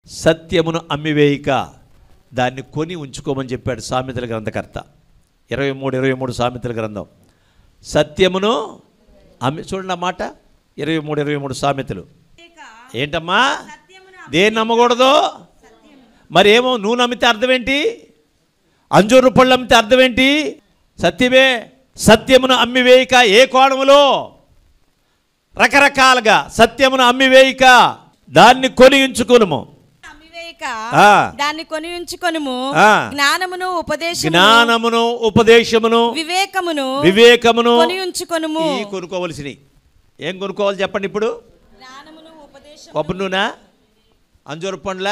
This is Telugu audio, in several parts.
సత్యమును అమ్మివేయక దాన్ని కొని ఉంచుకోమని చెప్పాడు సామెతల గ్రంథకర్త ఇరవై మూడు ఇరవై మూడు సామెతల గ్రంథం సత్యమును అమ్మి చూడండి ఆ మాట ఇరవై మూడు ఇరవై మూడు సామెతలు ఏంటమ్మా దేన్ని నమ్మకూడదు మరి ఏమో నువ్వు నమ్మితే అర్థం ఏంటి అంజూరు పళ్ళు అమ్మితే అర్థం ఏంటి సత్యమే సత్యమును అమ్మివేయక ఏ కోణములో రకరకాలుగా సత్యమును అమ్మివేయక దాన్ని కొని ఉంచుకునుము అమ్మివేయక ఆ. దాన్ని కొని ఉంచుకొనుము ఆ. జ్ఞానమును ఉపదేశము జ్ఞానమును ఉపదేశమును వివేకమును వివేకమును కొని ఉంచుకొనుము ఈ కొనుక్కోవలసినవి ఏం కొనుక్కోవాలి చెప్పండి ఇప్పుడు జ్ఞానమును ఉపదేశం కొబ్బరి నూనె అంజూరు పండ్ల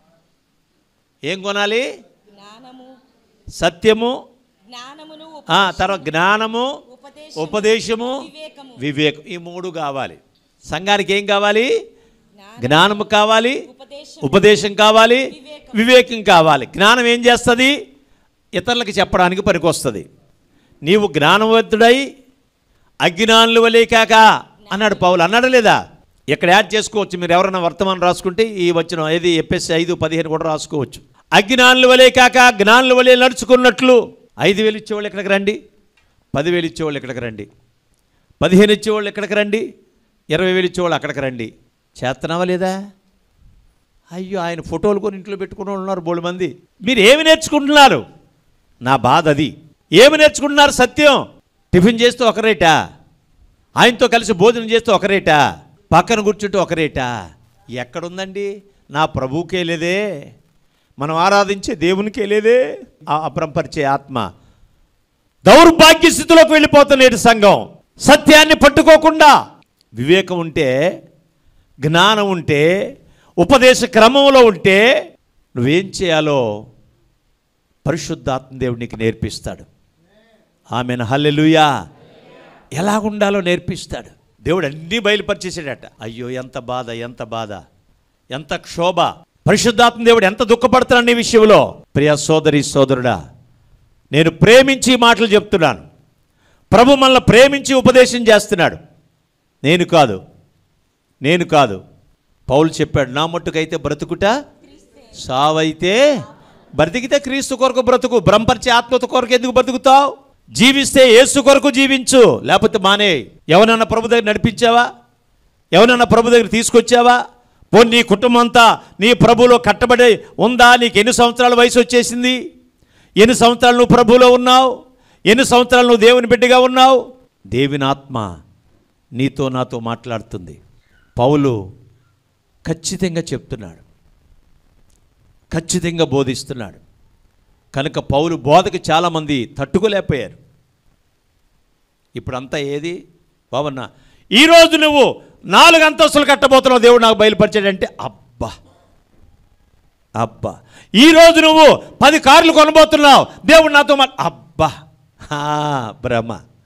ఏం కొనాలి జ్ఞానము సత్యము జ్ఞానమును ఆ, తర్వాత జ్ఞానము ఉపదేశం ఉపదేశము వివేకము వివేకం ఈ మూడు కావాలి సంఘానికి ఏం కావాలి జ్ఞానం, జ్ఞానము కావాలి ఉపదేశం ఉపదేశం కావాలి వివేకం. వివేకం కావాలి జ్ఞానం ఏం చేస్తుంది ఇతరులకు చెప్పడానికి పనికొస్తుంది నీవు జ్ఞానవంతుడై అజ్ఞానులు వలే కాక అన్నాడు పౌలు అన్నాడు లేదా ఇక్కడ యాడ్ చేసుకోవచ్చు మీరు ఎవరైనా వర్తమానం రాసుకుంటే ఈ వచ్చిన ఏది ఎప్ఎస్సి ఐదు పదిహేను కూడా రాసుకోవచ్చు అజ్ఞానుల వలే కాక జ్ఞానుల వలే నడుచుకున్నట్లు ఐదు వేలు ఇచ్చేవాళ్ళు ఎక్కడికి రండి పదివేలు ఇచ్చేవాళ్ళు ఎక్కడికి రండి పదిహేను ఇచ్చేవాళ్ళు ఎక్కడికి రండి ఇరవై వేలు ఇచ్చేవాళ్ళు అక్కడికి రండి చేస్తున్నావా లేదా అయ్యో ఆయన ఫోటోలు కొని ఇంట్లో పెట్టుకుని వాళ్ళు ఉన్నారు బోడు మంది మీరు ఏమి నేర్చుకుంటున్నారు నా బాధ అది ఏమి నేర్చుకుంటున్నారు సత్యం టిఫిన్ చేస్తే ఒక రేటా ఆయనతో కలిసి భోజనం చేస్తే ఒక రేటా పక్కన కూర్చుంటే ఒక రేటా ఎక్కడుందండి నా ప్రభువుకే లేదే మనం ఆరాధించే దేవునికే లేదే ఆ అప్రంపరిచే ఆత్మ దౌర్భాగ్య స్థితిలోకి వెళ్ళిపోతున్న సంఘం సత్యాన్ని పట్టుకోకుండా వివేకం ఉంటే జ్ఞానం ఉంటే ఉపదేశ క్రమంలో ఉంటే నువ్వేం చేయాలో పరిశుద్ధాత్మ దేవుడు నీకు నేర్పిస్తాడు ఆమెను హల్లెలూయా ఎలాగుండాలో నేర్పిస్తాడు దేవుడు అన్నీ బయలుపరిచేసాడట అయ్యో ఎంత బాధ ఎంత బాధ ఎంత క్షోభ పరిశుద్ధాత్మ దేవుడు ఎంత దుఃఖపడుతున్నాడు నీ విషయంలో ప్రియ సోదరి సోదరుడా నేను ప్రేమించి ఈ మాటలు చెప్తున్నాను ప్రభు మనల్ని ప్రేమించి ఉపదేశం చేస్తున్నాడు నేను కాదు నేను కాదు పౌలు చెప్పాడు నా మట్టుకైతే బ్రతుకుట సావైతే బ్రతికితే క్రీస్తు కొరకు బ్రతుకు బ్రహ్మపరిచే ఆత్మత కొరకు ఎందుకు బ్రతుకుతావు జీవిస్తే యేసు కొరకు జీవించు లేకపోతే మానే ఎవరన్నా ప్రభు దగ్గర నడిపించావా ఎవరన్నా ప్రభు దగ్గర తీసుకొచ్చావా పోనీ నీ కుటుంబం అంతా నీ ప్రభులో కట్టబడి ఉందా నీకు ఎన్ని సంవత్సరాల వయసు వచ్చేసింది ఎన్ని సంవత్సరాలు నువ్వు ప్రభులో ఉన్నావు ఎన్ని సంవత్సరాలు నువ్వు దేవుని బిడ్డగా ఉన్నావు దేవుని ఆత్మ నీతో నాతో మాట్లాడుతుంది పౌలు ఖచ్చితంగా చెప్తున్నాడు ఖచ్చితంగా బోధిస్తున్నాడు కనుక పౌలు బోధకు చాలామంది తట్టుకోలేకపోయారు ఇప్పుడంతా ఏది బాబన్న ఈరోజు నువ్వు నాలుగు అంతస్తులు కట్టబోతున్నావు దేవుడు నాకు బయలుపరిచాడంటే అబ్బా అబ్బా ఈరోజు నువ్వు పది కార్లు కొనబోతున్నావు దేవుడు నాతో మా అబ్బా హా, భ్రమ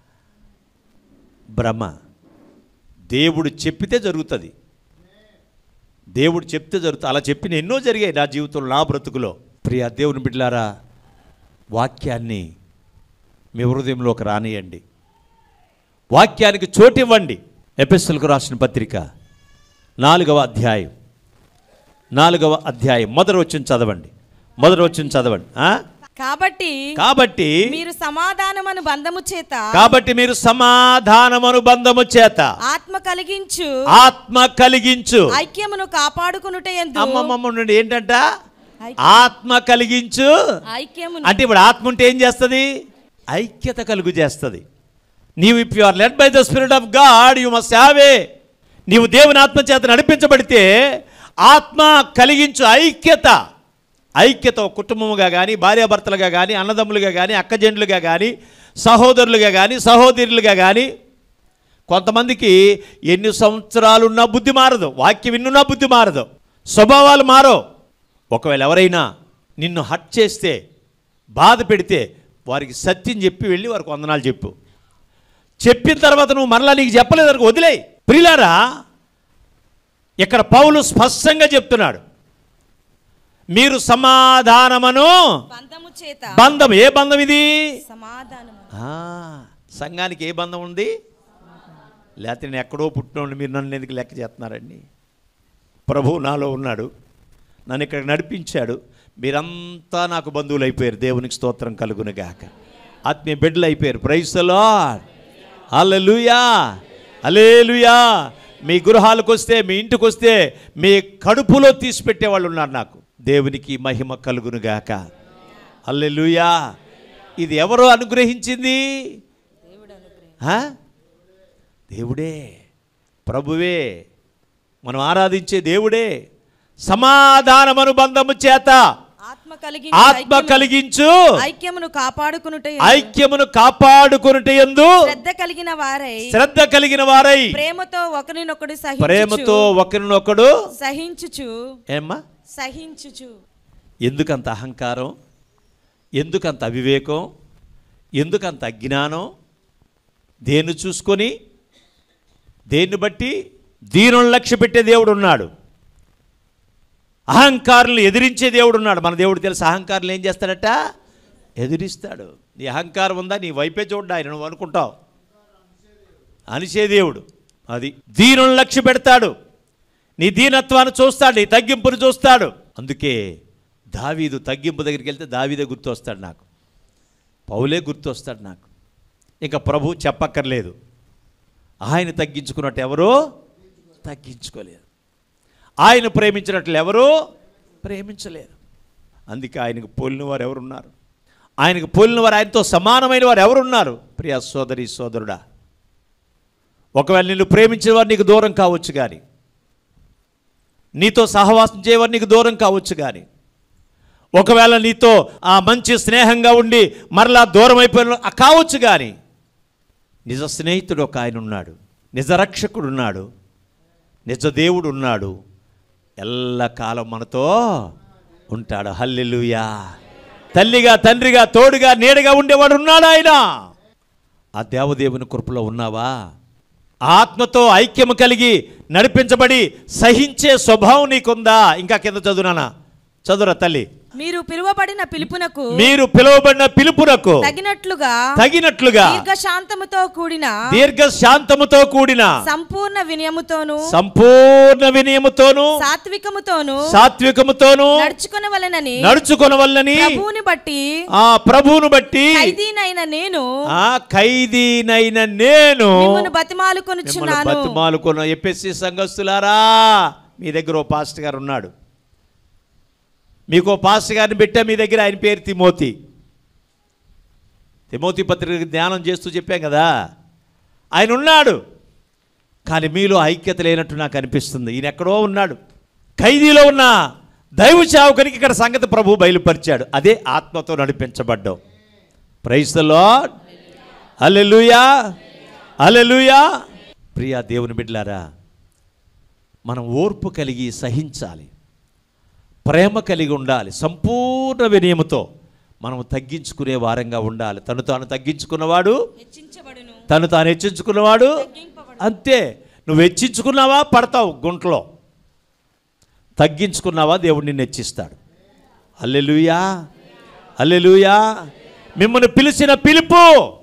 భ్రమ దేవుడు చెప్పితే జరుగుతుంది దేవుడు చెప్తే జరుగుతుంది అలా చెప్పిన ఎన్నో జరిగాయి నా జీవితంలో నా బ్రతుకులో ప్రియ దేవుని బిడ్డలారా వాక్యాన్ని మీ హృదయంలోకి రానియండి వాక్యానికి చోటివ్వండి ఎపిస్టులకు రాసిన పత్రిక నాలుగవ అధ్యాయం నాలుగవ అధ్యాయం మొదటి వచ్చిన చదవండి మొదటి వచ్చిన చదవండి ఆ? కాబట్టి కాబట్టి మీరు సమాధానమను బంధము చేత కాబట్టి మీరు సమాధానమను బంధము చేత ఆత్మ కలిగించు ఆత్మ కలిగించు ఐక్యమును కాపాడుకునుట ఎందు అమ్మమ్మ నుండి ఏంటంట ఐక్య- ఆత్మ కలిగించు ఐక్యమును అంటే ఇప్పుడు ఆత్మ ఉంటే ఏం చేస్తుంది ఐక్యత కలుగు చేస్తుంది నీవు if you are led by the spirit of God you must have a నీవు దేవుని ఆత్మ చేత నడిపించబడితే ఆత్మ కలిగించు ఐక్యత ఐక్యత ఒక కుటుంబముగా కానీ భార్యాభర్తలుగా కానీ అన్నదమ్ములుగా కానీ అక్కజెండ్లుగా కానీ సహోదరులుగా కానీ సహోదరులుగా కానీ కొంతమందికి ఎన్ని సంవత్సరాలున్నా బుద్ధి మారదు వాక్యం విన్నున్నా బుద్ధి మారదు స్వభావాలు మారో ఒకవేళ ఎవరైనా నిన్ను హట్ చేస్తే బాధ పెడితే వారికి సత్యం చెప్పి వెళ్ళి వారికి వందనాలు చెప్పు చెప్పిన తర్వాత నువ్వు మరలా నీకు చెప్పలేదు అనుకో వదిలే ప్రిలారా ఇక్కడ పౌలు స్పష్టంగా చెప్తున్నాడు మీరు సమాధానమను బంధము చేత బంధం ఏ బంధం ఇది సమాధానము ఆ, సంఘానికి ఏ బంధం ఉంది లేకపోతే నేను ఎక్కడో పుట్టినోండి మీరు నన్ను ఎందుకు లెక్క చేస్తున్నారండి ప్రభు నాలో ఉన్నాడు నన్ను ఇక్కడికి నడిపించాడు మీరంతా నాకు బంధువులు అయిపోయారు దేవునికి స్తోత్రం కలుగునుగాక ఆత్మీయ బిడ్డలు అయిపోయారు ప్రైస్తలో అల్లెలుయా అలేలుయా మీ గృహాలకు వస్తే మీ ఇంటికి వస్తే మీ కడుపులో తీసి పెట్టేవాళ్ళు ఉన్నారు నాకు దేవునికి మహిమ కలుగునుగాక అల్లెలుయా ఇది ఎవరు అనుగ్రహించింది ఆ? దేవుడే ప్రభువే మనం ఆరాధించే దేవుడే సమాధానం అనుబంధము చేత ఆత్మ కలిగి ఆత్మ కలిగించు ఐక్యమును కాపాడుకునుట ఐక్యమును కాపాడుకునుట ఎందు శ్రద్ధ కలిగిన వారై శ్రద్ధ కలిగిన వారై ప్రేమతో ఒకరినొకడు ప్రేమతో సహించుచు ఒకరినొకడు సహించుచు ఏమ్మా సహించుచు ఎందుకంత అహంకారం ఎందుకంత అవివేకం ఎందుకంత అజ్ఞానం దేన్ని చూసుకొని దేన్ని బట్టి దీనులను లక్ష్య పెట్టే దేవుడు ఉన్నాడు అహంకారులను ఎదిరించే దేవుడు ఉన్నాడు మన దేవుడు తెలుసు అహంకారులు ఏం చేస్తాడట ఎదిరిస్తాడు నీ అహంకారం ఉందా నీ వైపే చూడ్డా ఆయన నువ్వు అనుకుంటావు అనిసే దేవుడు అది దీనులను లక్ష్య పెడతాడు నీ దీనత్వాన్ని చూస్తాడు నీ తగ్గింపును చూస్తాడు అందుకే దావీదు తగ్గింపు దగ్గరికి వెళ్తే దావీదే గుర్తు వస్తాడు నాకు పౌలే గుర్తు వస్తాడు నాకు ఇంకా ప్రభు చెప్పక్కర్లేదు ఆయన తగ్గించుకున్నట్టు ఎవరో తగ్గించుకోలేదు ఆయన ప్రేమించినట్లు ఎవరూ ప్రేమించలేదు అందుకే ఆయనకు పోలిన వారు ఎవరున్నారు ఆయనకు పోలిన వారు ఆయనతో సమానమైన వారు ఎవరున్నారు ప్రియ సోదరి సోదరుడా ఒకవేళ నిన్ను ప్రేమించిన వారు నీకు దూరం కావచ్చు కానీ నీతో సహవాసం చేయవారు నీకు దూరం కావచ్చు కానీ ఒకవేళ నీతో ఆ మంచి స్నేహంగా ఉండి మరలా దూరం అయిపోయిన ఆ కావచ్చు కానీ నిజ స్నేహితుడు ఒక ఆయన ఉన్నాడు నిజ రక్షకుడు ఉన్నాడు నిజ దేవుడు ఉన్నాడు ఎల్లకాలం మనతో ఉంటాడు హల్లెలూయా తల్లిగా తండ్రిగా తోడుగా నీడగా ఉండేవాడు ఉన్నాడు ఆయన ఆ దేవదేవుని కృపలో ఉన్నావా ఆత్మతో ఐక్యము కలిగి నడిపించబడి సహించే స్వభావం నీకుందా ఇంకా కింద చదువునానా చదువురా తల్లి మీరు పిలువబడిన పిలుపునకు మీరు పిలువబడిన పిలుపునకు తగినట్లుగా తగినట్లుగా దీర్ఘ శాంతముతో కూడిన దీర్ఘ శాంతముతో కూడిన సంపూర్ణ వినయముతోను సంపూర్ణ వినయముతోను సాత్వికముతోను సాత్వికముతోను నడుచుకునవలెనని నడుచుకొనవల్లని ప్రభువుని బట్టి ఆ ప్రభువును బట్టి ఖైదీనైన నేను ఆ ఖైదీనైన నేను మిమ్మల్ని మిమ్మల్ని బతిమాలుకొనుచున్నాను బతిమాలుకున్న ఎపిఎస్సి సంఘస్థులారా మీ దగ్గర ఓ పాస్టర్ గారు ఉన్నాడు మీకు ఓ పాస్టర్ గారిని పెట్టా మీ దగ్గర ఆయన పేరు తిమోతి తిమోతి పత్రిక ధ్యానం చేస్తూ చెప్పాం కదా ఆయన ఉన్నాడు కానీ మీలో ఐక్యత లేనట్టు నాకు అనిపిస్తుంది ఈయన ఎక్కడో ఉన్నాడు ఖైదీలో ఉన్న దైవ చావుకనికి ఇక్కడ సంగతి ప్రభు బయలుపరిచాడు అదే ఆత్మతో నడిపించబడ్డాం praise the Lord hallelujah hallelujah ప్రియా దేవుని బిడ్డలారా మనం ఓర్పు కలిగి సహించాలి ప్రేమ కలిగి ఉండాలి సంపూర్ణ వినయముతో మనం తగ్గించుకునే వారంగా ఉండాలి తను తాను తగ్గించుకున్నవాడు హెచ్చించబడును తను తాను హెచ్చించుకున్నవాడు తగ్గింపబడును. అంతే నువ్వు హెచ్చించుకున్నావా పడతావు గుంటలో తగ్గించుకున్నావా దేవుడు నిన్ను హెచ్చిస్తాడు అల్లెలుయా అల్లెలుయా మిమ్మల్ని పిలిచిన పిలుపు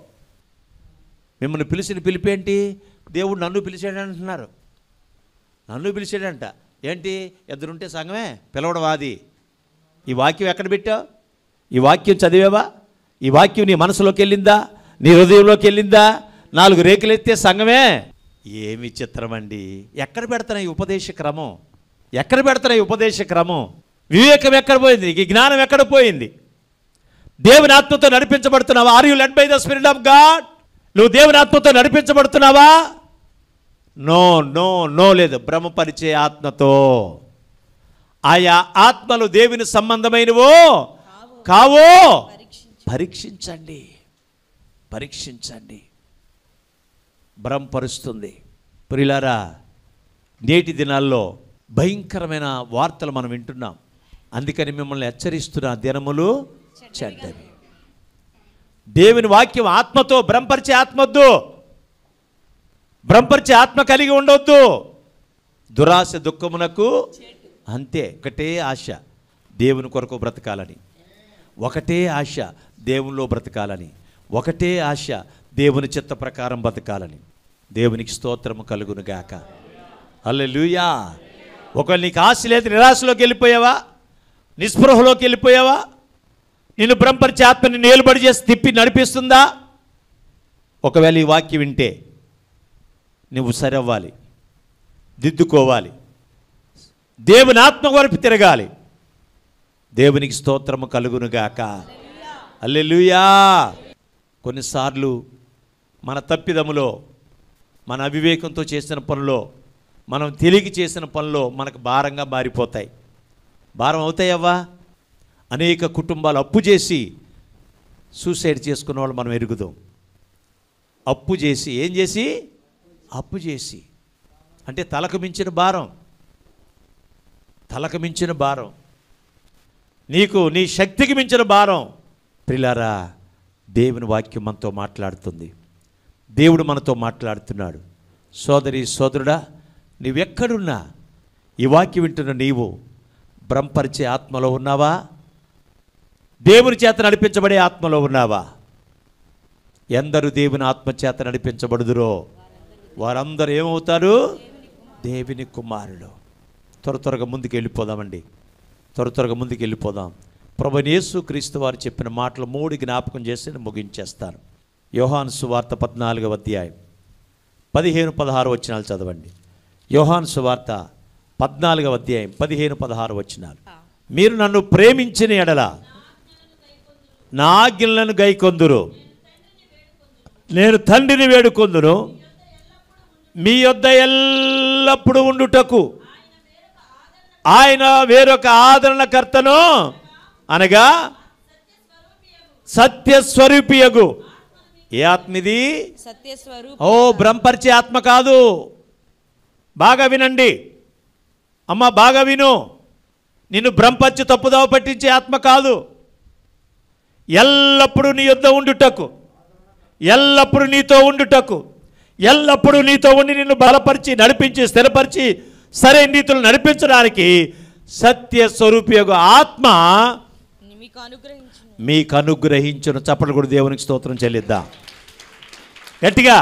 మిమ్మల్ని పిలిచిన పిలుపు ఏంటి దేవుడు నన్ను పిలిచాడు అంటున్నారు నన్ను పిలిచాడంట ఏంటి ఎదురుంటే సంఘమే పిలవడం అది ఈ వాక్యం ఎక్కడ పెట్టావు ఈ వాక్యం చదివావా ఈ వాక్యం నీ మనసులోకి వెళ్ళిందా నీ హృదయంలోకి వెళ్ళిందా నాలుగు రేకులు ఎత్తే సంఘమే ఏమి చిత్రమండి ఎక్కడ పెడతాను ఈ ఉపదేశ క్రమం ఎక్కడ పెడతాను ఈ ఉపదేశ క్రమం వివేకం ఎక్కడ పోయింది నీకు ఈ జ్ఞానం ఎక్కడ పోయింది దేవుని ఆత్మతో నడిపించబడుతున్నావా are you led by the spirit of God నువ్వు దేవుని ఆత్మతో నడిపించబడుతున్నావా నో నో నో లేదు భ్రమపరిచే ఆత్మతో ఆయా ఆత్మలు దేవుని సంబంధమైనవో కావో పరీక్షించండి పరీక్షించండి భ్రమపరుస్తుంది ప్రిలారా నేటి దినాల్లో భయంకరమైన వార్తలు మనం వింటున్నాం అందుకని మిమ్మల్ని హెచ్చరిస్తున్న దినములు చెడ్డవి దేవుని వాక్యం ఆత్మతో భ్రమపరిచే ఆత్మొద్దు భ్రమపరిచే ఆత్మ కలిగి ఉండొద్దు దురాశ దుఃఖమునకు అంతే ఒకటే ఆశ దేవుని కొరకు బ్రతకాలని ఒకటే ఆశ దేవునిలో బ్రతకాలని ఒకటే ఆశ దేవుని చిత్త ప్రకారం బ్రతకాలని దేవునికి స్తోత్రము కలుగును గాక హల్లెలూయా ఒకవేళ నీకు ఆశ లేదు నిరాశలోకి వెళ్ళిపోయావా నిస్పృహలోకి వెళ్ళిపోయావా నిన్ను బ్రహ్మపరిచే ఆత్మని నేలుబడి చేసి తిప్పి నడిపిస్తుందా ఒకవేళ ఈ వాక్యం వింటే నువ్వు సరవ్వాలి దిద్దుకోవాలి దేవుని ఆత్మ కొరకు తిరగాలి దేవునికి స్తోత్రము కలుగునుగాక అల్లెలుయా కొన్నిసార్లు మన తప్పిదములో మన అవివేకంతో చేసిన పనులో మనం తెలియక చేసిన పనులో మనకు భారంగా మారిపోతాయి భారం అవుతాయవ్వా అనేక కుటుంబాలు అప్పు చేసి సూసైడ్ చేసుకున్న వాళ్ళు మనం ఎరుగుదాం అప్పు చేసి ఏం చేసి అప్పు చేసి అంటే తలకు మించిన భారం తలకు మించిన భారం నీకు నీ శక్తికి మించిన భారం ప్రిలారా దేవుని వాక్యం మనతో మాట్లాడుతుంది దేవుడు మనతో మాట్లాడుతున్నాడు సోదరి సోదరుడా నీవెక్కడున్నా ఈ వాక్యం వింటున్న నీవు బ్రహ్మపరిచే ఆత్మలో ఉన్నావా దేవుని చేత నడిపించబడే ఆత్మలో ఉన్నావా ఎందరు దేవుని ఆత్మ చేత నడిపించబడుదురో వారందరూ ఏమవుతారు దేవుని కుమారుడు త్వర త్వరగా ముందుకు వెళ్ళిపోదామండి త్వర త్వరగా ముందుకు వెళ్ళిపోదాం ప్రభు యేసు క్రీస్తు వారు చెప్పిన మాటలు మూడు జ్ఞాపకం చేసి నేను ముగించేస్తాను యోహాను సువార్త పద్నాలుగవ అధ్యాయం పదిహేను పదహారు వచనాలు చదవండి యోహాను సువార్త పద్నాలుగవ అధ్యాయం పదిహేను పదహారు వచనాలు మీరు నన్ను ప్రేమించిన ఎడల నా ఆజ్ఞలను గైకొందురు నేను తండ్రిని వేడుకొందును మీ యొద్ద ఎల్లప్పుడూ ఉండుటకు ఆయన వేరొక ఆదరణకర్తను అనగా సత్యస్వరూపియగు ఏ ఆత్మిది సత్యస్వరూప ఓ బ్రహ్మపరిచే ఆత్మ కాదు బాగా వినండి అమ్మ బాగా విను నిన్ను బ్రహ్మపరిచి తప్పుదావ పట్టించే ఆత్మ కాదు ఎల్లప్పుడూ నీ యొద్ద ఉండుటకు ఎల్లప్పుడూ నీతో ఉండుటకు ఎల్లప్పుడూ నీతో ఉండి నిన్ను బలపరిచి నడిపించి స్థిరపరిచి సరైన రీతిలో నడిపించడానికి సత్య స్వరూపి యొక్క ఆత్మ మీకు అనుగ్రహించు మీకు అనుగ్రహించిన చప్పట్లు కూడా దేవునికి స్తోత్రం చెల్లిద్దాం గట్టిగా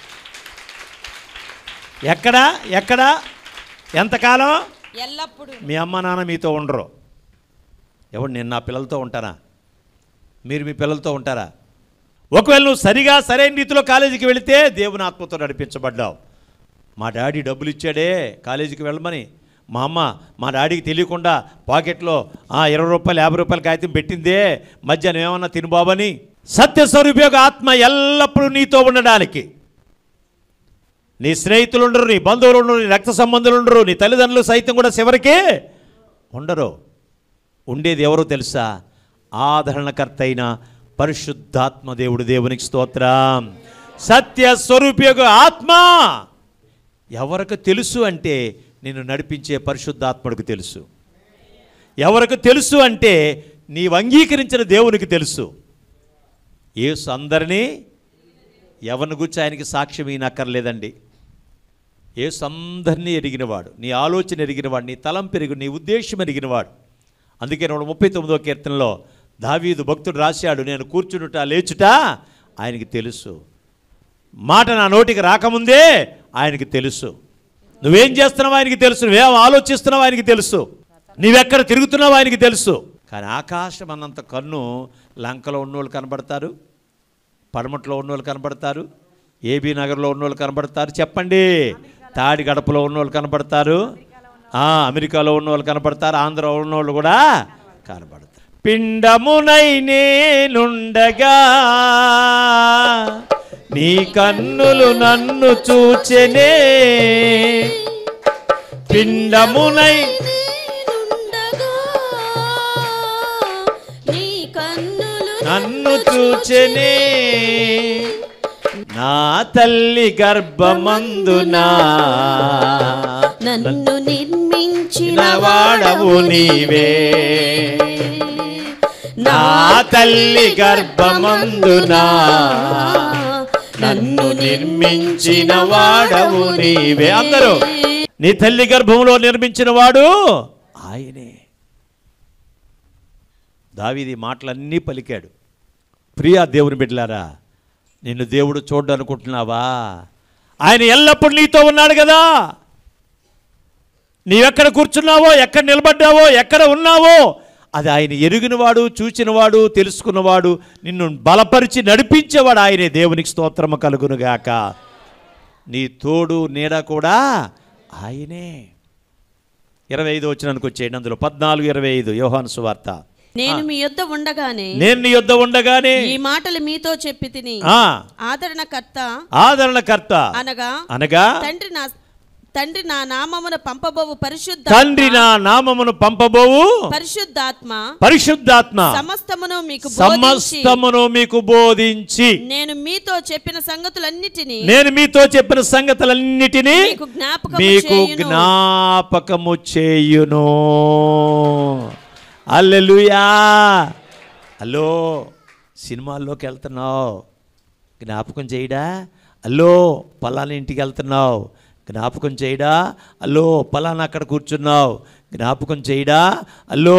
ఎక్కడ ఎక్కడ ఎంతకాలం ఎల్లప్పుడు మీ అమ్మ నాన్న మీతో ఉండరు ఎవడు నేను నా పిల్లలతో ఉంటానా మీరు మీ పిల్లలతో ఉంటారా ఒకవేళ నువ్వు సరిగా సరైన రీతిలో కాలేజీకి వెళితే దేవుని ఆత్మతో నడిపించబడ్డావు మా డాడీ డబ్బులు ఇచ్చాడే కాలేజీకి వెళ్ళమని మా అమ్మ మా డాడీకి తెలియకుండా పాకెట్లో ఆ ఇరవై రూపాయలు యాభై రూపాయల కాగితం పెట్టిందే మధ్యాహ్నం ఏమన్నా తిను బాబని సత్యస్వరూపి యొక్క ఆత్మ ఎల్లప్పుడూ నీతో ఉండడానికి నీ స్నేహితులు ఉండరు నీ బంధువులు ఉండరు నీ రక్త సంబంధులు ఉండరు నీ తల్లిదండ్రులు సైతం కూడా చివరికి ఉండరు ఉండేది ఎవరో తెలుసా ఆదరణకర్త అయిన పరిశుద్ధాత్మ దేవుడు దేవునికి స్తోత్రం సత్య స్వరూపయోగ ఆత్మ ఎవరికి తెలుసు అంటే నిన్ను నడిపించే పరిశుద్ధాత్ముడికి తెలుసు ఎవరికి తెలుసు అంటే నీవు అంగీకరించిన దేవునికి తెలుసు యేసు అందరినీ ఎవరిని గురించి ఆయనకి సాక్ష్యం ఈయనక్కర్లేదండి యేసు అందరినీ ఎరిగినవాడు నీ ఆలోచన ఎరిగినవాడు నీ తలం పెరిగి నీ ఉద్దేశం ఎరిగినవాడు అందుకే రెండు ముప్పై తొమ్మిదో కీర్తనలో దావీదు భక్తుడు రాశాడు నేను కూర్చునుట లేచుట ఆయనకి తెలుసు మాట నా నోటికి రాకముందే ఆయనకి తెలుసు నువ్వేం చేస్తున్నావు ఆయనకి తెలుసు నువ్వేం ఆలోచిస్తున్నావు ఆయనకి తెలుసు నీవెక్కడ తిరుగుతున్నావు ఆయనకి తెలుసు కానీ ఆకాశం అన్నంత కన్ను లంకలో ఉన్నోళ్ళు కనబడతారు పడమట్లో ఉన్నోళ్ళు కనబడతారు ఏబీ నగర్లో ఉన్నోళ్ళు కనబడతారు చెప్పండి తాడి గడపలో ఉన్నోళ్ళు కనబడతారు ఆ, అమెరికాలో ఉన్నోళ్ళు కనబడతారు ఆంధ్ర ఉన్నోళ్ళు కూడా కనబడతారు పిండమునై నేనుండగా నీ కన్నులు నన్ను చూచెనే పిండమునై నేనుండగా నీ కన్నులు నన్ను చూచెనే నా తల్లి గర్భమందునా నన్ను నిర్మించిన వాడవు నీవే నా తల్లి గర్భమందునా నన్ను నిర్మించిన వాడవు నీవే అందరూ నీ తల్లి గర్భంలో నిర్మించిన వాడు ఆయనే దావీది మాటలన్నీ పలికాడు ప్రియా దేవుని బిడ్డలారా నిన్ను దేవుడు చూడనుకుంటున్నావా ఆయన ఎల్లప్పుడూ నీతో ఉన్నాడు కదా నీవెక్కడ కూర్చున్నావో ఎక్కడ నిలబడ్డావో ఎక్కడ ఉన్నావో అది ఆయన ఎరిగినవాడు చూచినవాడు తెలుసుకున్నవాడు నిన్ను బలపరిచి నడిపించేవాడు ఆయనే దేవునికి స్తోత్రము కలుగునుగాక నీ తోడు నీడ కూడా ఆయనే ఇరవై ఐదు వచ్చినానికి వచ్చేయండి అందులో పద్నాలుగు ఇరవై ఐదు యోహాను సువార్త నేను మీ యొద్ద ఉండగానే నేను నీ యొద్ద ఉండగానే ఈ మాటలు మీతో చెప్పి తిని ఆ ఆదరణకర్త ఆదరణకర్త అనగా అనగా తండ్రి నా తండ్రి నా నామమున పంపబోవు పరిశుద్ధ తండ్రి నా నామమును పంపబోవు పరిశుద్ధాత్మ పరిశుద్ధాత్మ సమస్తమును మీకు బోధించి సమస్తమును మీకు బోధించి నేను మీతో చెప్పిన సంగతులన్నిటినీ నేను మీతో చెప్పిన సంగతులన్నిటినీ మీకు జ్ఞాపకము మీకు చేయును. జ్ఞాపకము చేయును అల్లెలుయా హలో సినిమాల్లోకి వెళ్తున్నావు జ్ఞాపకం చేయడా అల్లో పలానా ఇంటికి వెళ్తున్నావు జ్ఞాపకం చేయడా అల్లో పలానా అక్కడ కూర్చున్నావు జ్ఞాపకం చేయడా అల్లో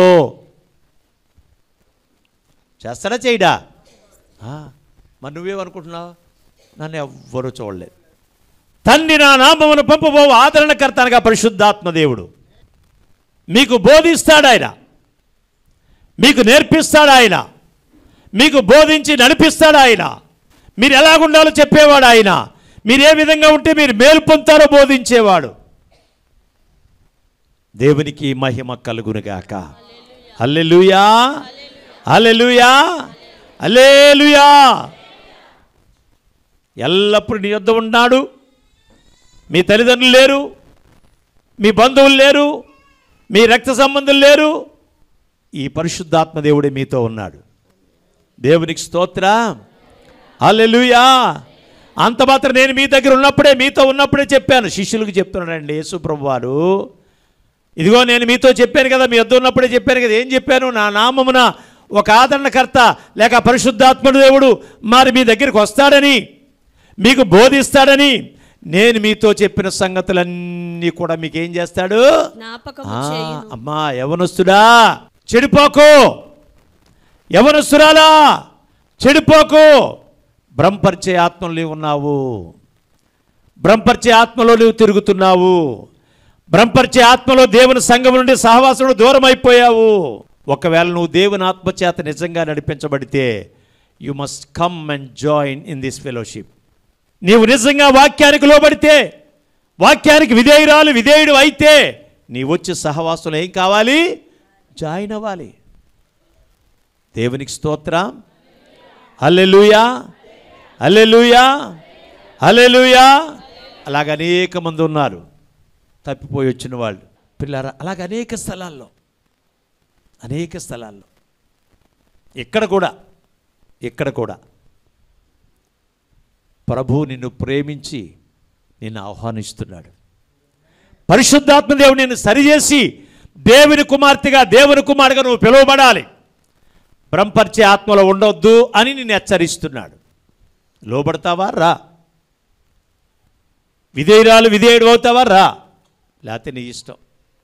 చేస్తాడా చేయడా ఆ, మరి నువ్వేమనుకుంటున్నావు నన్ను ఎవ్వరూ చూడలేదు తండ్రి నా నామమును పంపబోవు ఆదరణకర్త అనగా పరిశుద్ధాత్మ దేవుడు మీకు బోధిస్తాడు ఆయన మీకు నేర్పిస్తాడు ఆయన మీకు బోధించి నడిపిస్తాడు ఆయన మీరు ఎలాగుండాలో చెప్పేవాడు ఆయన మీరు ఏ విధంగా ఉంటే మీరు మేలు పొందుతారో బోధించేవాడు దేవునికి మహిమ కలుగునుగాక హల్లెలూయా హల్లెలూయా హల్లెలూయా ఎల్లప్పుడూ నీ యొద్ద ఉన్నాడు మీ తల్లిదండ్రులు లేరు మీ బంధువులు లేరు మీ రక్త సంబంధులు లేరు ఈ పరిశుద్ధాత్మ దేవుడే మీతో ఉన్నాడు దేవునికి స్తోత్ర హల్లెలూయా అంత మాత్రం నేను మీ దగ్గర ఉన్నప్పుడే మీతో ఉన్నప్పుడే చెప్పాను శిష్యులకు చెప్తున్నాడండి యేసుప్రభు వారు ఇదిగో నేను మీతో చెప్పాను కదా మీ వద్ద ఉన్నప్పుడే చెప్పాను కదా ఏం చెప్పాను నా నామమున ఒక ఆదరణకర్త లేక పరిశుద్ధాత్ముడు దేవుడు మరి మీ దగ్గరికి వస్తాడని మీకు బోధిస్తాడని నేను మీతో చెప్పిన సంగతులన్నీ కూడా మీకు ఏం చేస్తాడు జ్ఞాపకము ఆ, చేయును అమ్మా యవనస్తుడా చెడిపోకు యవనస్తురాలా చెడిపోకు భ్రమపరిచే ఆత్మలో నీవు ఉన్నావు భ్రమపరిచే ఆత్మలో నీవు తిరుగుతున్నావు భ్రమపరిచే ఆత్మలో దేవుని సంఘం నుండి సహవాసుడు దూరం అయిపోయావు ఒకవేళ నువ్వు దేవుని ఆత్మ చేత నిజంగా నడిపించబడితే you must come and join in this fellowship నీవు నిజంగా వాక్యానికి లోబడితే వాక్యానికి విధేయురాలు విధేయుడు అయితే నీ వచ్చి సహవాసులు ఏం కావాలి జాయిన్ అవ్వాలి దేవునికి స్తోత్రం హల్లెలూయా హల్లెలూయా హల్లెలూయా అలాగ అనేక మంది ఉన్నారు తప్పిపోయి వచ్చిన వాళ్ళు పిల్లరా అలాగ అనేక స్థలాల్లో అనేక స్థలాల్లో ఇక్కడ కూడా ఇక్కడ కూడా ప్రభు నిన్ను ప్రేమించి నిన్ను ఆహ్వానిస్తున్నాడు పరిశుద్ధాత్మ దేవుడు నిన్ను సరిచేసి దేవుని కుమార్తెగా దేవుని కుమారుగా నువ్వు పిలువబడాలి బ్రహ్మపరిచే ఆత్మలో ఉండొద్దు అని నిన్ను హెచ్చరిస్తున్నాడు లోబడతావా రా విధేయురాలు విధేయుడు అవుతావా రా లేకపోతే నీ ఇష్టం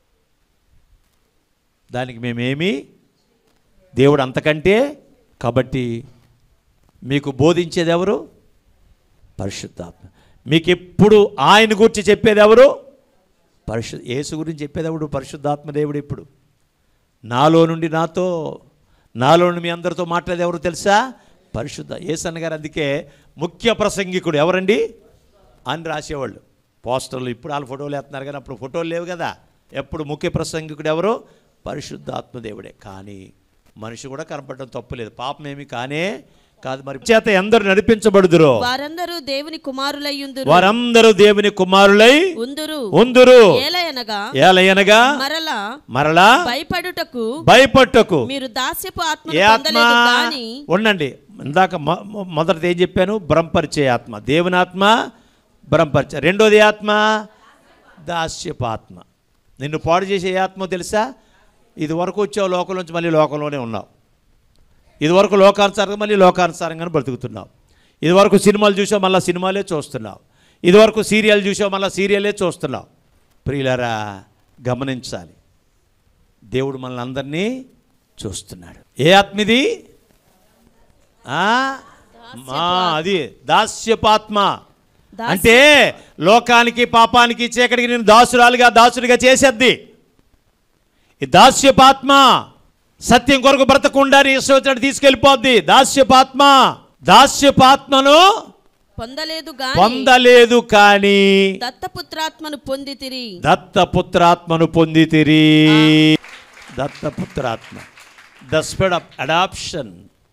దానికి మేమేమి దేవుడు అంతకంటే కాబట్టి మీకు బోధించేది ఎవరు పరిశుద్ధాత్మ మీకు ఎప్పుడు ఆయన గురించి చెప్పేది ఎవరు పరిశు యేసు గురించి చెప్పేది ఎవడు పరిశుద్ధాత్మ దేవుడు ఇప్పుడు నాలో నుండి నాతో నాలో నుండి మీ అందరితో మాట్లాడేది ఎవరు తెలుసా పరిశుద్ధ యేసన్న గారు అందుకే ముఖ్య ప్రసంగికుడు ఎవరండి అని రాసేవాళ్ళు పోస్టర్లు ఇప్పుడు వాళ్ళ ఫోటోలు వేస్తున్నారు కానీ అప్పుడు ఫోటోలు లేవు కదా ఎప్పుడు ముఖ్య ప్రసంగికుడు ఎవరు పరిశుద్ధాత్మ దేవుడే కానీ మనిషి కూడా కనపడడం తప్పులేదు పాపం ఏమి కానే కాదు మరి చేత ఎందరు నడిపించబడుదురో వారందరూ దేవుని కుమారులయ్యుందురు వారందరూ దేవుని కుమారులై ఉందురు ఉందురు ఏలయనగా ఏలయనగా మరలా మరలా భయపడుటకు భయపట్టుకు మీరు దాస్యపు ఆత్మ ఏ ఆత్మ పొందలేదు గాని ఉండండి ఇందాక మొ- మొ- మొదటిది ఏం చెప్పాను బ్రహ్మపరిచే ఆత్మ దేవుని ఆత్మ బ్రహ్మపరిచే రెండోది ఆత్మ దాస్యపు ఆత్మ నిన్ను పాడు చేసే ఏ ఆత్మ తెలుసా ఇది వరకు వచ్చావు లోకం నుంచి మళ్ళీ లోకంలోనే ఉన్నావు ఇది వరకు లోకానుసారంగా మళ్ళీ లోకానుసారంగానే బ్రతుకుతున్నావు ఇది వరకు సినిమాలు చూసావు మళ్ళీ సినిమాలే చూస్తున్నావు ఇది వరకు సీరియల్ చూసావు మళ్ళీ సీరియలే చూస్తున్నావు ప్రియులరా గమనించాలి దేవుడు మనల్ని అందరినీ చూస్తున్నాడు ఏ ఆత్మిది ఆ? మా అది దాస్యపాత్మ దాస్య- అంటే లోకానికి పాపానికి చీకటికి నేను దాసురాలుగా దాసుడిగా చేసేద్ది ఈ దాస్యపాత్మ సత్యం కొరకు బ్రతకుండా నీ ఇష్టం వచ్చినట్టు తీసుకెళ్ళిపోద్ది దాస్యపాత్మ దాస్యపాత్మను పొందలేదు గాని పొందలేదు కానీ దత్తపుత్రాత్మను పొందితిరి దత్తపుత్రాత్మను పొందితిరి దత్తపుత్రాత్మ ద స్పెడ్ ఆఫ్ అడాప్షన్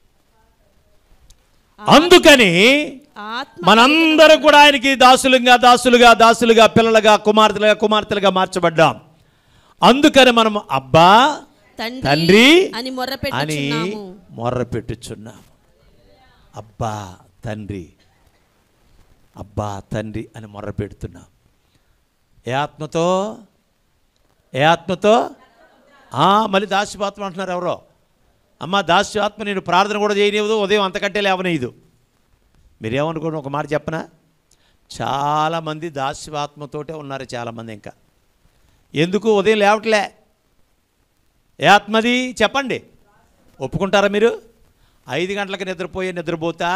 అందుకని ఆత్మ మనందరం కూడా ఆయనకి దాసులుగా దాసులుగా దాసులుగా పిల్లలుగా కుమార్తెలుగా కుమార్తెలుగా మార్చబడ్డాం అందుకని మనం అబ్బా తండ్రి తండ్రి అని అని మొర్రపెట్టుచున్నాము మొర్ర పెట్టుచున్నాము అబ్బా తండ్రి అబ్బా తండ్రి అని మొర్ర పెడుతున్నాం ఏ ఆత్మతో ఏ ఆత్మతో ఆ, మళ్ళీ దాస్యపాత్మ అంటున్నారు ఎవరో అమ్మ దాస్యాత్మ నేను ప్రార్థన కూడా చేయనివ్వదు ఉదయం అంతకంటే లేవనేయదు మీరేమనుకోండి ఒక మాట చెప్పనా చాలామంది దాస్యాత్మతోటే ఉన్నారు చాలామంది ఇంకా ఎందుకు ఉదయం లేవట్లే ఏ ఆత్మది చెప్పండి ఒప్పుకుంటారా మీరు ఐదు గంటలకు నిద్రపోయే నిద్రపోతా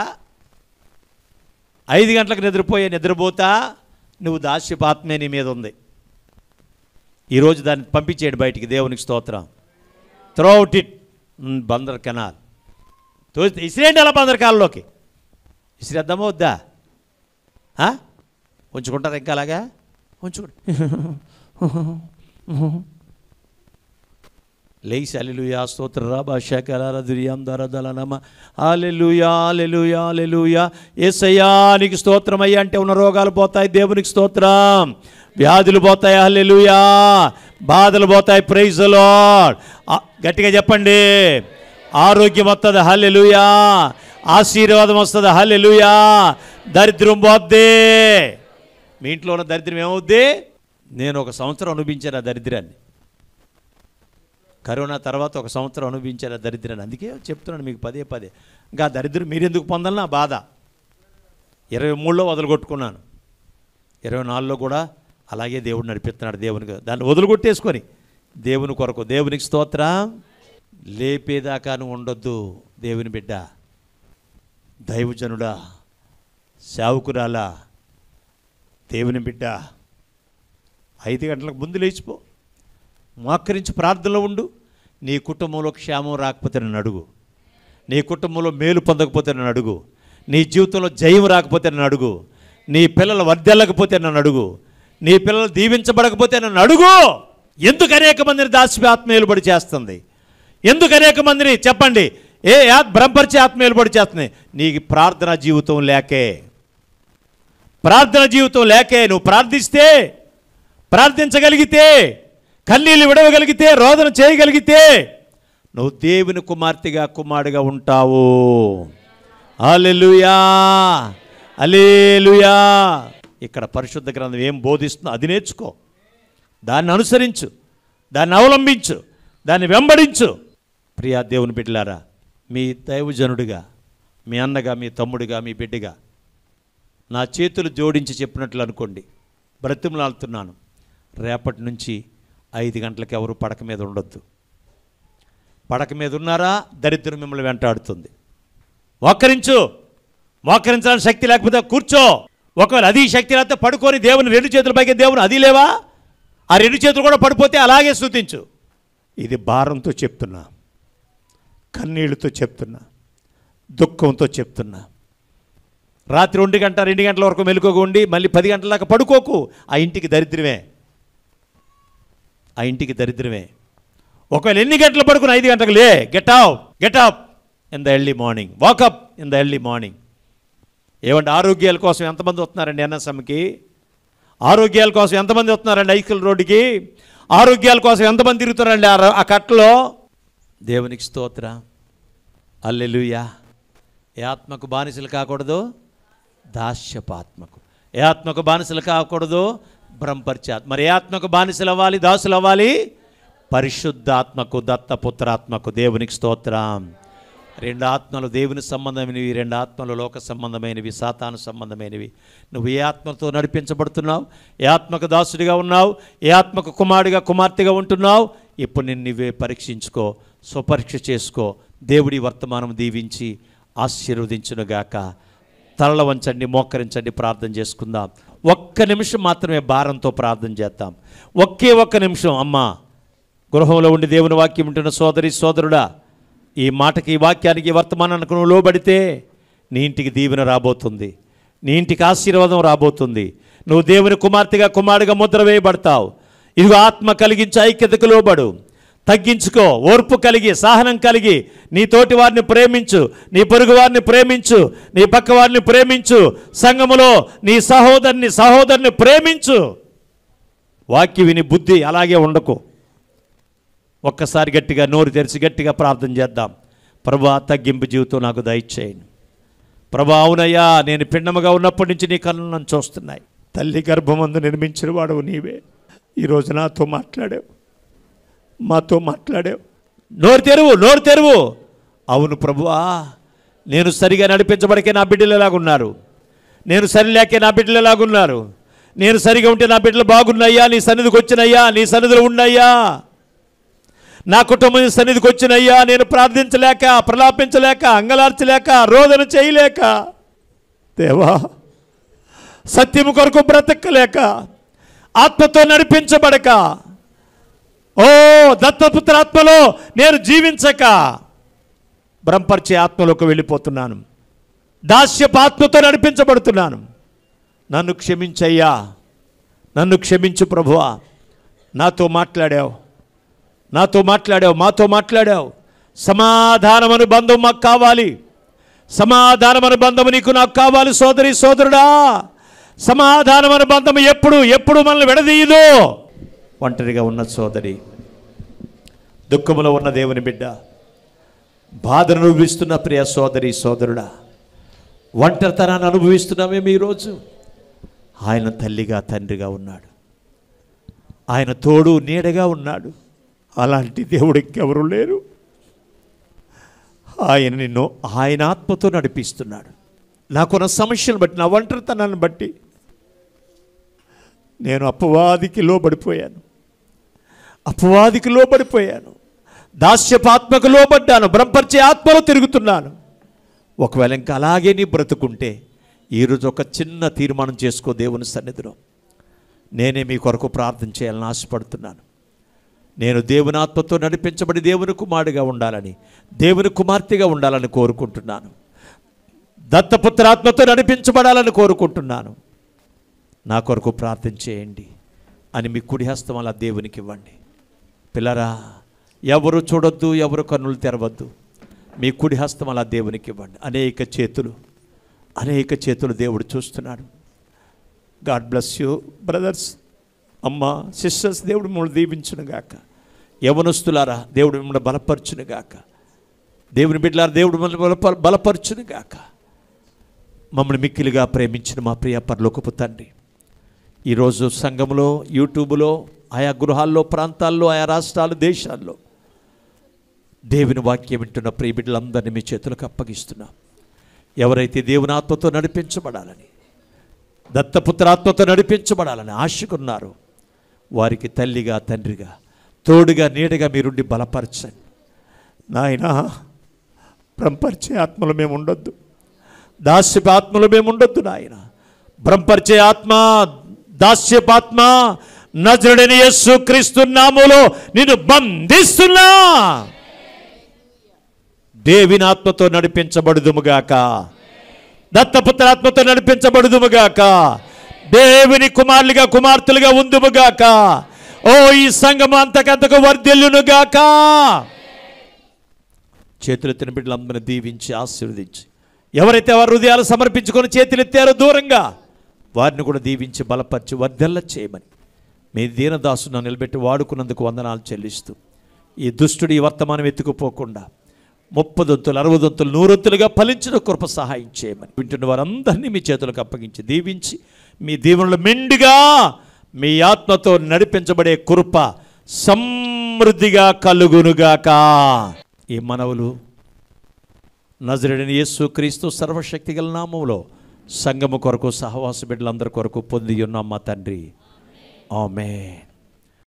ఐదు గంటలకు నిద్రపోయే నిద్రపోతా నువ్వు దాస్యపాత్మే నీ మీద ఉంది ఈరోజు దాన్ని పంపించేయండి బయటికి దేవునికి స్తోత్రం త్రోఅవుట్ ఇట్ బందర్ కెనాల్ తో ఇసిరేండి అలా బందర్ కాలంలోకి ఇసిరేద్దామా వద్దా ఆ? ఉంచుకుంటారా ఇంకా అలాగా ఉంచుకోండి లేచి అలెలుయా స్తోత్ర రాబా శకల దుర్యాం దర దల నమ అలెలుయా అలెలుయా అలెలుయా ఏసయ్యా నీకు స్తోత్రం అయ్యా అంటే ఉన్న రోగాలు పోతాయి దేవునికి స్తోత్రం వ్యాధులు పోతాయి హల్లెలూయా బాధలు పోతాయి ప్రైజ్ లార్డ్ ఆ, గట్టిగా చెప్పండి ఆరోగ్యం వస్తుంది హల్లెలూయా ఆశీర్వాదం వస్తుంది హల్లెలూయా దరిద్రం పోద్ది మీ ఇంట్లో ఉన్న దరిద్రం ఏమవుద్ది నేను ఒక సంవత్సరం అనుభవించాను ఆ దరిద్రాన్ని కరోనా తర్వాత ఒక సంవత్సరం అనుభవించారు ఆ దరిద్రాన్ని అందుకే చెప్తున్నాను మీకు పదే పదే ఇంకా ఆ దరిద్రం మీరెందుకు పొందాలి నా బాధ ఇరవై మూడులో వదలగొట్టుకున్నాను ఇరవై నాలుగులో కూడా అలాగే దేవుడు నడిపిస్తున్నాడు దేవునికి దాన్ని వదిలిగొట్టేసుకొని దేవుని కొరకు దేవునికి స్తోత్రం లేపేదాకా నువ్వు ఉండొద్దు దేవుని బిడ్డ దైవజనుడా సేవకురాలా దేవుని బిడ్డ ఐదు గంటలకు ముందు లేచిపో మోకరించి ప్రార్థనలో ఉండు నీ కుటుంబంలో క్షేమం రాకపోతే నన్ను అడుగు నీ కుటుంబంలో మేలు పొందకపోతే నన్ను అడుగు నీ జీవితంలో జయం రాకపోతే నన్ను అడుగు నీ పిల్లలు వర్దెల్లకపోతే నన్ను అడుగు నీ పిల్లలు దీవించబడకపోతే నన్ను అడుగు ఎందుకు అనేక మందిని దాస్య ఆత్మీయులుబడి చేస్తుంది ఎందుకు అనేక మందిని చెప్పండి ఏ ఆత్ బ్రహ్మపరిచే ఆత్మీయులుబడి చేస్తుంది నీ ప్రార్థన జీవితం లేకే ప్రార్థన జీవితం లేకే నువ్వు ప్రార్థిస్తే ప్రార్థించగలిగితే కన్నీళ్ళు విడవగలిగితే రోదన చేయగలిగితే నువ్వు దేవుని కుమార్తెగా కుమారుడిగా ఉంటావు అలెలుయా అలేలుయా ఇక్కడ పరిశుద్ధ గ్రంథం ఏం బోధిస్తుందో అది నేర్చుకో దాన్ని అనుసరించు దాన్ని అవలంబించు దాన్ని వెంబడించు ప్రియా దేవుని బిడ్డలారా మీ దైవజనుడిగా మీ అన్నగా మీ తమ్ముడిగా మీ బిడ్డగా నా చేతులు జోడించి చెప్పినట్లు అనుకోండి బ్రతిమలాడుతున్నాను రేపటి నుంచి ఐదు గంటలకు ఎవరు పడక మీద ఉండొద్దు పడక మీద ఉన్నారా దరిద్రం మిమ్మల్ని వెంటాడుతుంది మోకరించు మోకరించడానికి శక్తి లేకపోతే కూర్చో ఒకవేళ అది శక్తి లేకపోతే పడుకొని దేవుని రెండు చేతుల పైకి దేవుని అది లేవా ఆ రెండు చేతులు కూడా పడిపోతే అలాగే స్థుతించు ఇది భారంతో చెప్తున్నా కన్నీళ్లతో చెప్తున్నా దుఃఖంతో చెప్తున్నా రాత్రి ఒంటి గంట రెండు గంటల వరకు మెలుకోగా ఉండి మళ్ళీ పది గంటల దాకా పడుకోకు ఆ ఇంటికి దరిద్రమే ఆ ఇంటికి దరిద్రమే ఒకవేళ ఎన్ని గంటలు పడుకుని ఐదు గంటలకు లే get up get up in the early morning wake up in the early morning ఏమంటే ఆరోగ్యాల కోసం ఎంతమంది వస్తున్నారండి ఎన్ఎస్ఎంకి ఆరోగ్యాల కోసం ఎంతమంది వస్తున్నారండి ఐకిల్ రోడ్డుకి ఆరోగ్యాల కోసం ఎంతమంది తిరుగుతున్నారండి ఆ ర- ఆ కట్టలో దేవునికి స్తోత్ర అల్లెలుయా ఏ ఆత్మకు బానిసలు కాకూడదు దాస్యపాత్మకు ఏ ఆత్మకు బానిసలు కాకూడదు బ్రహ్మపరిచాత్ మరి ఏ ఆత్మకు బానిసలు అవ్వాలి దాసులు అవ్వాలి పరిశుద్ధాత్మకు దత్తపుత్రాత్మకు దేవునికి స్తోత్రం రెండు ఆత్మలు దేవుని సంబంధమైనవి రెండు ఆత్మలు లోక సంబంధమైనవి సాతాను సంబంధమైనవి నువ్వు ఏ ఆత్మతో నడిపించబడుతున్నావు ఏ ఆత్మకు దాసుడిగా ఉన్నావు ఏ ఆత్మకు కుమారుడిగా కుమార్తెగా ఉంటున్నావు ఇప్పుడు నిన్ను నువ్వే పరీక్షించుకో స్వపరీక్ష చేసుకో దేవుడి వర్తమానం దీవించి ఆశీర్వదించునుగాక తలల వంచండి మోకరించండి ప్రార్థన చేసుకుందాం ఒక్క నిమిషం మాత్రమే భారంతో ప్రార్థన చేద్దాం ఒకే ఒక్క నిమిషం అమ్మా గృహంలో ఉండి దేవుని వాక్యం ఉంటున్న సోదరి సోదరుడా ఈ మాటకి ఈ వాక్యానికి ఈ వర్తమానానికి నువ్వు లోబడితే నీ ఇంటికి దీవెన రాబోతుంది నీ ఇంటికి ఆశీర్వాదం రాబోతుంది నువ్వు దేవుని కుమార్తెగా కుమారుడిగా ముద్ర వేయబడతావు ఇదిగో ఆత్మ కలిగించి ఐక్యతకు లోబడు తగ్గించుకో ఓర్పు కలిగి సహనం కలిగి నీ తోటి వారిని ప్రేమించు నీ పొరుగు వారిని ప్రేమించు నీ పక్క వారిని ప్రేమించు సంఘములో నీ సహోదరుని సహోదరుని ప్రేమించు వాక్య విని బుద్ధి అలాగే ఉండకు ఒక్కసారి గట్టిగా నోరు తెరిచి గట్టిగా ప్రార్థన చేద్దాం ప్రభా తగ్గింపు జీవితం నాకు దయచేయండి ప్రభా అవునయ్యా నేను పిండముగా ఉన్నప్పటి నుంచి నీ కళ్ళు నన్ను చూస్తున్నాయి తల్లి గర్భమందు నిర్మించిన వాడు నీవే ఈరోజు నాతో మాట్లాడావు మాతో మాట్లాడావు నోరు తెరువు నోరు తెరువు అవును ప్రభువా నేను సరిగా నడిపించబడికే నా బిడ్డలు ఎలాగున్నారు నేను సరిలేకే నా బిడ్డలు ఎలాగున్నారు నేను సరిగా ఉంటే నా బిడ్డలు బాగున్నాయ్యా నీ సన్నిధికి వచ్చినయ్యా నీ సన్నిధిలో ఉన్నాయ్యా నా కుటుంబం నీ సన్నిధికి వచ్చినయ్యా నేను ప్రార్థించలేక ప్రలాపించలేక అంగలార్చలేక రోదన చేయలేక దేవా సత్యము కొరకు బ్రతకలేక ఆత్మతో నడిపించబడక ఓ దత్తపుత్ర ఆత్మలో నేను జీవించక బ్రహ్మపరిచే ఆత్మలోకి వెళ్ళిపోతున్నాను దాస్యపు ఆత్మతో నడిపించబడుతున్నాను నన్ను క్షమించయ్యా నన్ను క్షమించు ప్రభువా నాతో మాట్లాడావు నాతో మాట్లాడావు మాతో మాట్లాడావు సమాధానమను బంధం మాకు కావాలి సమాధానమను బంధము నీకు నాకు కావాలి సోదరి సోదరుడా సమాధానమను బంధము ఎప్పుడు ఎప్పుడు మనల్ని విడదీయదు ఒంటరిగా ఉన్న సోదరి దుఃఖములో ఉన్న దేవుని బిడ్డ బాధను అనుభవిస్తున్న ప్రియ సోదరి సోదరుడా ఒంటరితనాన్ని అనుభవిస్తున్నామేమి ఈరోజు ఆయన తల్లిగా తండ్రిగా ఉన్నాడు ఆయన తోడు నీడగా ఉన్నాడు అలాంటి దేవుడు ఇంకెవరు లేరు ఆయన నిన్ను ఆయన ఆత్మతో నడిపిస్తున్నాడు నాకున్న సమస్యను బట్టి నా ఒంటరితనాన్ని బట్టి నేను అపవాదికి లోబడిపోయాను అపవాదికి లోబడిపోయాను దాస్యపు ఆత్మకు లోబడ్డాను బ్రహ్మపరిచే ఆత్మలో తిరుగుతున్నాను ఒకవేళ ఇంకా అలాగే నీ బ్రతుకుంటే ఈరోజు ఒక చిన్న తీర్మానం చేసుకో దేవుని సన్నిధిలో నేనే మీ కొరకు ప్రార్థన చేయాలని ఆశపడుతున్నాను నేను దేవుని ఆత్మతో నడిపించబడి దేవుని కుమారుడిగా ఉండాలని దేవుని కుమార్తెగా ఉండాలని కోరుకుంటున్నాను దత్తపుత్ర ఆత్మతో నడిపించబడాలని కోరుకుంటున్నాను నా కొరకు ప్రార్థన చేయండి అని మీ కుడి హస్తం అలా దేవునికి ఇవ్వండి పిల్లరా ఎవరు చూడొద్దు ఎవరు కన్నులు తెరవద్దు మీ కుడి హస్తం అలా దేవునికి ఇవ్వండి అనేక చేతులు అనేక చేతులు దేవుడు చూస్తున్నాడు గాడ్ బ్లెస్ యూ బ్రదర్స్ అమ్మ సిస్టర్స్ దేవుడు మిమ్మల్ని దీవించును గాక యవనస్తులారా దేవుడు మిమ్మల్ని బలపరచును గాక దేవుని బిడ్డలారా దేవుడు మిమ్మల్ని బలప బలపరచును గాక మమ్మల్ని మిక్కిలిగా ప్రేమించిన మా ప్రియ పరలోకపు తండ్రి ఈరోజు సంఘంలో యూట్యూబ్లో ఆయా గృహాల్లో ప్రాంతాల్లో ఆయా రాష్ట్రాలు దేశాల్లో దేవుని వాక్యం వింటున్న ప్రియ బిడ్డలందరినీ మీ చేతులకు అప్పగిస్తున్నాం ఎవరైతే దేవుని ఆత్మతో నడిపించబడాలని దత్తపుత్రాత్మతో నడిపించబడాలని ఆశకున్నారు వారికి తల్లిగా తండ్రిగా తోడుగా నీడగా మీరుండి బలపరచండి నాయనా బ్రహ్మపరిచే ఆత్మలు మేము ఉండొద్దు దాస్యపు ఆత్మలు మేము ఉండొద్దు నాయన బ్రహ్మపరిచే ఆత్మ దాస్యపాత్మ నజరుడని యేసు క్రీస్తు నామములో నిన్ను బంధిస్తున్నా దేవిని ఆత్మతో నడిపించబడుదుముగాక దత్తపుత్రాత్మతో నడిపించబడుదుముగాక దేవుని కుమారులుగా కుమార్తెలుగా ఉందుముగాక ఓ ఈ సంఘం అంతకంతకు వర్ధిల్లునుగాక చేతులెత్తిన బిడ్డలందరిని దీవించి ఆశీర్వదించి ఎవరైతే వారి హృదయాలు సమర్పించుకొని చేతులెత్తారో దూరంగా వారిని కూడా దీవించి బలపరిచి వర్ధెల్ల చేయమని మీ దీనదాసును నిలబెట్టి వాడుకున్నందుకు వందనాలు చెల్లిస్తూ ఈ దుష్టుడు ఈ వర్తమానం ఎత్తుకుపోకుండా ముప్పదొంతులు అరవదొంతులు నూరొంతులుగా ఫలించిన కృప సహాయం చేయమని వింటున్న వారందరినీ మీ చేతులకు అప్పగించి దీవించి మీ దీవెనలు మెండుగా మీ ఆత్మతో నడిపించబడే కృప సమృద్ధిగా కలుగునుగాక ఈ మనవులు నజరుడిని యేసు క్రీస్తు సర్వశక్తి గల నామములో సంగము కొరకు సహవాస బిడ్డలందరి కొరకు పొంది ఉన్నాం మా తండ్రి ఆమెన్